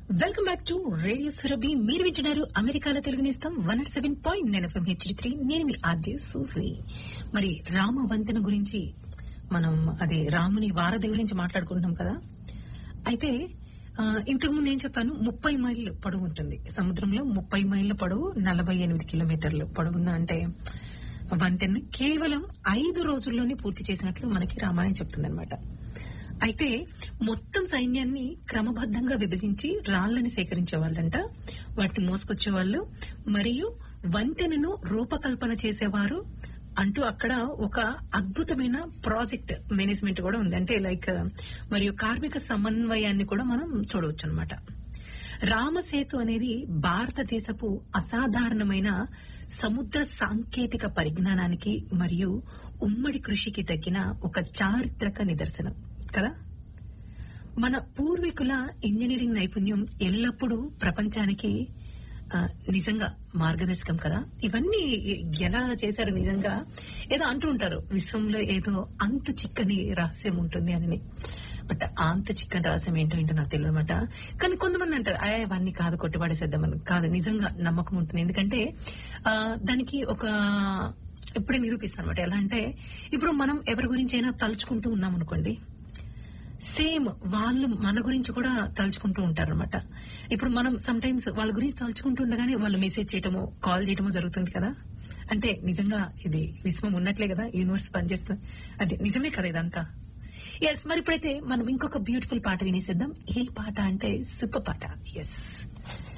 welcome back to radio Surabhi మీరు వింటున్నారు అమెరికాలో తెలుగునిస్తాం one naught seven point nine FM H three నేను మీ ఆర్జే సూసి మరి రామ వంతెన గురించి మనం అదే రాముని వారధి గురించి మాట్లాడుకుంటున్నాం కదా అయితే ఆ, ఇంతకు ముందు ఏం చెప్పాను ముప్పై మైళ్ళు పొడవు ఉంటుంది సముద్రంలో ముప్పై మైళ్ళ పొడవు నలభై ఎనిమిది కిలోమీటర్లు పొడవున్న అంటే వంతెన కేవలం ఐదు రోజుల్లోనే పూర్తి చేసినట్లు మనకి రామాయణం చెప్తుందన్నమాట అయితే మొత్తం సైన్యాన్ని క్రమబద్ధంగా విభజించి రాళ్లని సేకరించే వాళ్ళంట వాటిని మోసుకొచ్చే వాళ్ళు మరియు వంతెనను రూపకల్పన చేసేవారు అంటూ అక్కడ ఒక అద్భుతమైన ప్రాజెక్ట్ మేనేజ్మెంట్ కూడా ఉంది అంటే లైక్ మరియు కార్మిక సమన్వయాన్ని కూడా మనం చూడవచ్చు అనమాట రామసేతు అనేది భారతదేశపు అసాధారణమైన సముద్ర సాంకేతిక పరిజ్ఞానానికి మరియు ఉమ్మడి కృషికి తగ్గిన ఒక చారిత్రక నిదర్శనం కదా మన పూర్వీకుల ఇంజనీరింగ్ నైపుణ్యం ఎల్లప్పుడూ ప్రపంచానికి ఆ, నిజంగా మార్గదర్శకం కదా ఇవన్నీ ఎలా చేశారు నిజంగా ఏదో అంటూ ఉంటారు విశ్వంలో ఏదో అంతు చిక్కని రహస్యం ఉంటుంది అని బట్ ఆ అంతు చిక్కని రహస్యం ఏంటో ఏంటో నాకు తెలియదు అనమాట కానీ కొంతమంది అంటారు అయ్యా ఇవన్నీ కాదు కొట్టుబడేసేద్దామని కాదు నిజంగా నమ్మకం ఉంటుంది ఎందుకంటే ఆ, దానికి ఒక ఇప్పుడే నిరూపిస్తాను అనమాట ఎలా అంటే ఇప్పుడు మనం ఎవరి గురించి అయినా తలుచుకుంటూ ఉన్నాం అనుకోండి సేమ్ వాళ్ళు మన గురించి కూడా తలుచుకుంటూ ఉంటారన్నమాట ఇప్పుడు మనం సమ్ టైమ్స్ వాళ్ళ గురించి తలుచుకుంటూ ఉండగానే వాళ్ళు మెసేజ్ చేయటమో కాల్ చేయటమో జరుగుతుంది కదా అంటే నిజంగా ఇది విశ్వం ఉన్నట్లే కదా యూనివర్స్ పనిచేస్తుంది అది నిజమే కదా ఇదంతా ఎస్ మరి ఇప్పుడైతే మనం ఇంకొక బ్యూటిఫుల్ పాట వినేసేద్దాం ఏ పాట అంటే సూపర్ పాట ఎస్